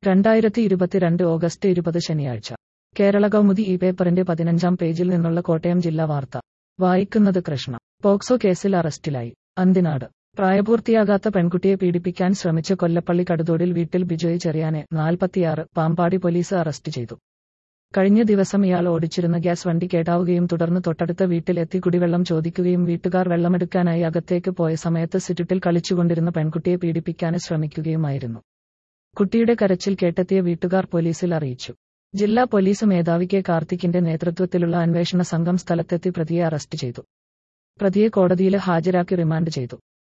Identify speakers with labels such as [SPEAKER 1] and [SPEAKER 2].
[SPEAKER 1] രണ്ടായിരത്തി ഇരുപത്തിരണ്ട് ഓഗസ്റ്റ് ഇരുപത് ശനിയാഴ്ച കേരള കൗമുദി ഈ പേപ്പറിന്റെ പതിനഞ്ചാം പേജിൽ നിന്നുള്ള കോട്ടയം ജില്ലാ വാർത്ത വായിക്കുന്നത് കൃഷ്ണ പോക്സോ കേസിൽ അറസ്റ്റിലായി അന്തിനാട് പ്രായപൂർത്തിയാകാത്ത പെൺകുട്ടിയെ പീഡിപ്പിക്കാൻ ശ്രമിച്ച കൊല്ലപ്പള്ളി കടുതോടിൽ വീട്ടിൽ ബിജോയ് ചെറിയാനെ നാൽപ്പത്തിയാറ് പാമ്പാടി പോലീസ് അറസ്റ്റ് ചെയ്തു കഴിഞ്ഞ ദിവസം ഇയാൾ ഓടിച്ചിരുന്ന ഗ്യാസ് വണ്ടി കേടാവുകയും തുടർന്ന് തൊട്ടടുത്ത വീട്ടിൽ എത്തി കുടിവെള്ളം ചോദിക്കുകയും വീട്ടുകാർ വെള്ളമെടുക്കാനായി അകത്തേക്ക് പോയ സമയത്ത് സിറ്റിട്ടിൽ കളിച്ചുകൊണ്ടിരുന്ന പെൺകുട്ടിയെ പീഡിപ്പിക്കാൻ ശ്രമിക്കുകയുമായിരുന്നു കുട്ടിയുടെ കരച്ചിൽ കേട്ടെത്തിയ വീട്ടുകാർ പോലീസിൽ അറിയിച്ചു ജില്ലാ പോലീസ് മേധാവി കെ കാർത്തിക്കിന്റെ നേതൃത്വത്തിലുള്ള അന്വേഷണ സംഘം സ്ഥലത്തെത്തി പ്രതിയെ അറസ്റ്റ് ചെയ്തു പ്രതിയെ കോടതിയിൽ ഹാജരാക്കി റിമാൻഡ് ചെയ്തു